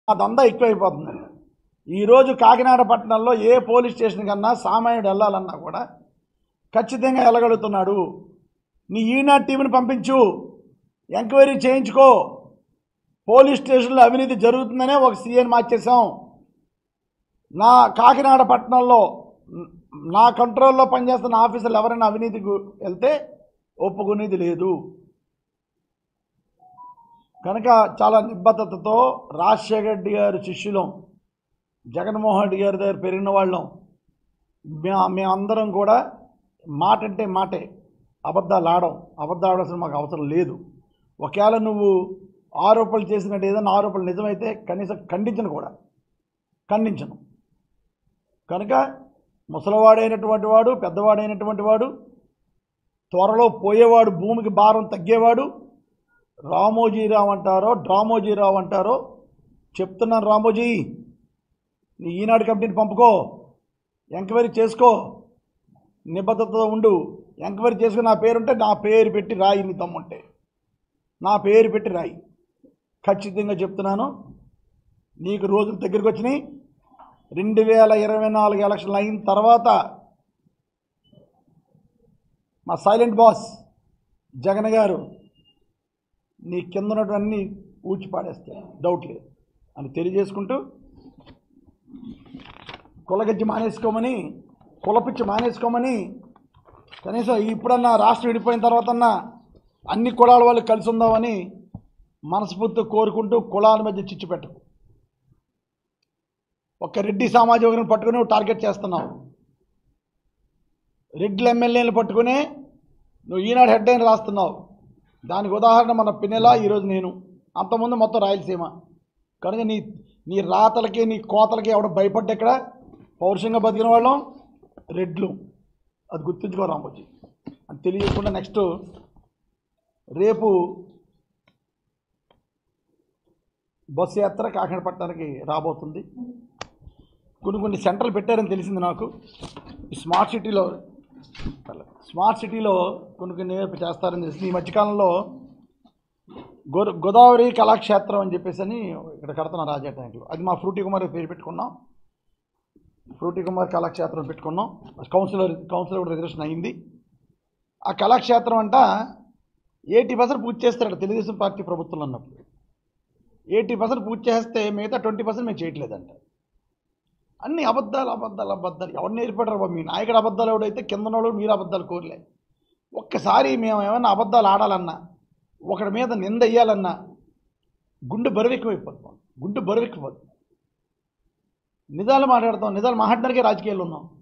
ఆ దందా ఎక్కువైపోతుంది ఈరోజు కాకినాడ పట్టణంలో ఏ పోలీస్ స్టేషన్ కన్నా సామాన్యుడు వెళ్ళాలన్నా కూడా ఖచ్చితంగా వెళ్ళగలుగుతున్నాడు నీ ఈనాడు టీంని పంపించు ఎంక్వైరీ చేయించుకో పోలీస్ స్టేషన్లో అవినీతి జరుగుతుందనే ఒక సీఎన్ మార్చేశాం నా కాకినాడ పట్టణంలో న- నా కంట్రోల్లో పనిచేస్తున్న ఆఫీసర్లు ఎవరైనా అవినీతికి వెళ్తే ఒప్పుకునేది లేదు కనుక చాలా నిబద్ధతతో రాజశేఖర రెడ్డి గారి శిష్యులం జగన్మోహన్ రెడ్డి గారి దగ్గర పెరిగిన వాళ్ళం మే మేమందరం కూడా మాట అంటే మాటే అబద్ధాలు ఆడం అబద్ధాలు ఆడాల్సిన మాకు అవసరం లేదు ఒకవేళ నువ్వు ఆరోపణలు చేసినట్టు ఏదైనా ఆరోపణలు నిజమైతే కనీసం ఖండించను కూడా ఖండించను కనుక ముసలివాడైనటువంటి వాడు పెద్దవాడైనటువంటి వాడు త్వరలో పోయేవాడు భూమికి భారం తగ్గేవాడు రామోజీరావు అంటారో డ్రామోజీరావు అంటారో చెప్తున్నాను రామోజీ నీ ఈనాడు కమిటీని పంపుకో ఎంక్వైరీ చేసుకో నిబద్ధతతో ఉండు ఎంక్వైరీ చేసుకుని నా పేరుంటే నా పేరు పెట్టి రాయి నీ దమ్ముంటే నా పేరు పెట్టి రాయి ఖచ్చితంగా చెప్తున్నాను నీకు రోజులు దగ్గరికి వచ్చినాయి రెండు వేల ఇరవై నాలుగు ఎలక్షన్లు అయిన తర్వాత మా సైలెంట్ బాస్ జగన్ గారు నీ కింద ఉన్నటువన్నీ ఊడ్చి పాడేస్తాయి డౌట్ లేదు అని తెలియజేసుకుంటూ కులగజ్జి మానేసుకోమని కులపిచ్చి మానేసుకోమని కనీసం ఇప్పుడన్నా రాష్ట్రం విడిపోయిన తర్వాతన్నా అన్ని కులాల వాళ్ళు కలిసి ఉందామని మనస్ఫూర్తిగా కోరుకుంటూ కులాల మధ్య చిచ్చు పెట్టకు ఒక్క రెడ్డి సామాజిక వర్గం పట్టుకుని నువ్వు టార్గెట్ చేస్తున్నావు రెడ్ల ఎమ్మెల్యేలు పట్టుకుని నువ్వు ఈనాడు హెడ్ అని రాస్తున్నావు దానికి ఉదాహరణ మన పిన్నెల ఈరోజు నేను అంతకుముందు మొత్తం రాయలసీమ కనుక నీ నీ రాతలకి నీ కోతలకి ఎవడ భయపడ్డా ఇక్కడ పౌరుషంగా బతికిన వాళ్ళం రెడ్లు అది గుర్తుంచుకో రామోజీ అది తెలియకుండా నెక్స్ట్ రేపు బస్సు యాత్ర కాకినాడ పట్టణానికి రాబోతుంది కొన్ని కొన్ని సెంటర్లు పెట్టారని తెలిసింది నాకు ఈ స్మార్ట్ సిటీలో స్మార్ట్ సిటీలో కొన్ని కొన్ని చేస్తారని తెలిసింది ఈ మధ్యకాలంలో గో గోదావరి కళాక్షేత్రం అని చెప్పేసి అని ఇక్కడ కడుతున్నాం రాజా ట్యాంక్లో అది మా ఫ్రూటీ కుమార్ పేరు పెట్టుకున్నాం ఫ్రూటీ కుమార్ కళాక్షేత్రం పెట్టుకున్నాం కౌన్సిలర్ కౌన్సిలర్ కూడా రిజర్వేషన్ అయింది ఆ కళాక్షేత్రం అంట ఎయిటీ పర్సెంట్ పూర్తి చేస్తారట తెలుగుదేశం పార్టీ ప్రభుత్వం అన్నప్పుడు ఎయిటీ పర్సెంట్ పూర్తి చేస్తే మిగతా ట్వంటీ పర్సెంట్ మేము చేయట్లేదంట అన్ని అబద్ధాలు అబద్ధాలు అబద్ధాలు ఎవరు నేర్పడరు బాబు మీ నాయకుడు అబద్ధాలు ఎవడైతే కింద ఉన్నవాడు మీరు అబద్ధాలు కోరలే ఒక్కసారి మేము ఏమైనా అబద్ధాలు ఆడాలన్నా ఒకడి మీద నింద వేయాలన్నా గుండె బరువెక్కువైపోతాం గుండె బరువెక్కిపోతుంది నిజాలు మాట్లాడతాం నిజాలు మాట్లాడడానికే రాజకీయాలు ఉన్నాం